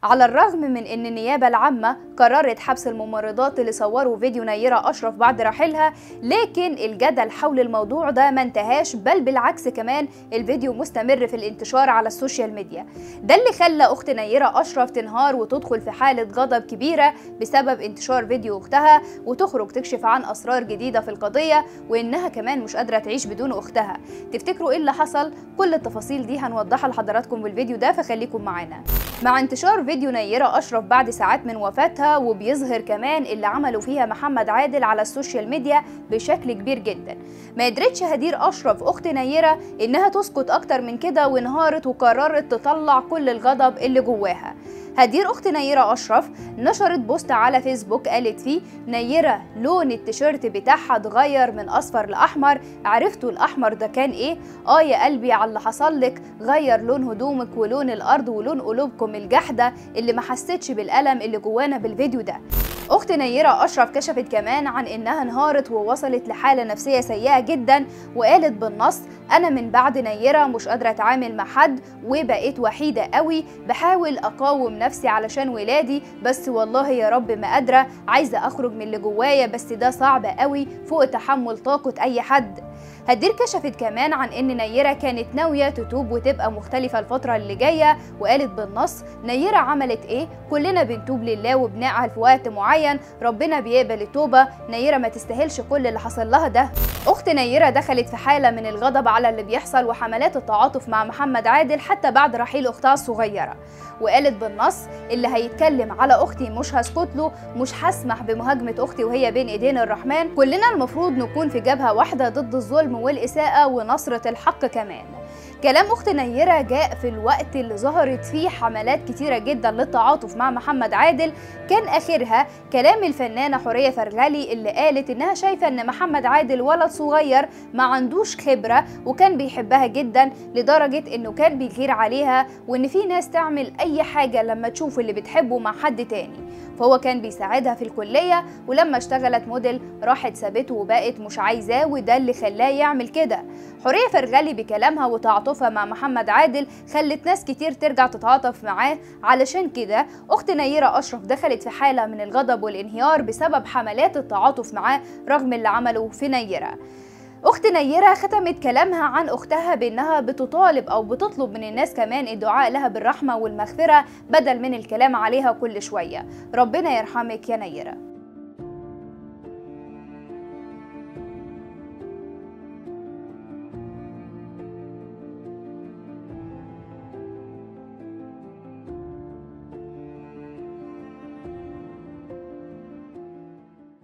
على الرغم من ان النيابه العامه قررت حبس الممرضات اللي صوروا فيديو نيره اشرف بعد رحيلها لكن الجدل حول الموضوع ده ما انتهاش بل بالعكس كمان الفيديو مستمر في الانتشار على السوشيال ميديا ده اللي خلى اخت نيره اشرف تنهار وتدخل في حاله غضب كبيره بسبب انتشار فيديو اختها وتخرج تكشف عن اسرار جديده في القضيه وانها كمان مش قادره تعيش بدون اختها تفتكروا ايه اللي حصل كل التفاصيل دي هنوضحها لحضراتكم بالفيديو ده فخليكم معانا مع انتشار فيديو نيرة أشرف بعد ساعات من وفاتها وبيظهر كمان اللي عملوا فيها محمد عادل على السوشيال ميديا بشكل كبير جدا ما قدرتش هدير أشرف أخت نيرة إنها تسكت أكتر من كده وانهارت وقررت تطلع كل الغضب اللي جواها هدير اخت نيرة اشرف نشرت بوست على فيسبوك قالت فيه نيرة لون التيشيرت بتاعها اتغير من اصفر لاحمر عرفتوا الاحمر ده كان ايه اه يا قلبي على اللي حصل لك غير لون هدومك ولون الارض ولون قلوبكم الجحده اللي ما حسيتش بالالم اللي جوانا بالفيديو ده اخت نيرة اشرف كشفت كمان عن انها انهارت ووصلت لحالة نفسية سيئة جدا وقالت بالنص انا من بعد نيرة مش قادرة اتعامل مع حد وبقيت وحيدة قوي بحاول اقاوم نفسي علشان ولادي بس والله يا رب ما قادرة عايزة اخرج من اللي جوايا بس ده صعب قوي فوق تحمل طاقة اي حد هدير كشفت كمان عن ان نيرة كانت ناوية تتوب وتبقى مختلفة الفترة اللي جاية وقالت بالنص نيرة عملت ايه كلنا بنتوب لله وبنعهل في وقت معين ربنا بيقبل التوبة نيرة ما تستاهلش كل اللي حصل لها ده اخت نيرة دخلت في حالة من الغضب على اللي بيحصل وحملات التعاطف مع محمد عادل حتى بعد رحيل اختها الصغيرة وقالت بالنص اللي هيتكلم على اختي مش هسكت له مش هسمح بمهاجمة اختي وهي بين ايدين الرحمن كلنا المفروض نكون في جبهة واحدة ضد الظلم والإساءة ونصرة الحق كمان كلام اخت نيرة جاء في الوقت اللي ظهرت فيه حملات كتيرة جدا للتعاطف مع محمد عادل كان اخرها كلام الفنانة حورية فرغلي اللي قالت انها شايفة ان محمد عادل ولد صغير ما عندوش خبرة وكان بيحبها جدا لدرجة انه كان بيغير عليها وان في ناس تعمل اي حاجة لما تشوف اللي بتحبه مع حد تاني فهو كان بيساعدها في الكلية ولما اشتغلت موديل راحت سابته وبقت مش عايزاه وده اللي خلاه يعمل كده حورية فرغلي بكلامها وتعاطفها مع محمد عادل خلت ناس كتير ترجع تتعاطف معاه علشان كده أخت نيرة أشرف دخلت في حالة من الغضب والانهيار بسبب حملات التعاطف معاه رغم اللي عمله في نيرة اخت نيره ختمت كلامها عن اختها بانها بتطالب او بتطلب من الناس كمان الدعاء لها بالرحمه والمغفره بدل من الكلام عليها كل شويه ربنا يرحمك يا نيره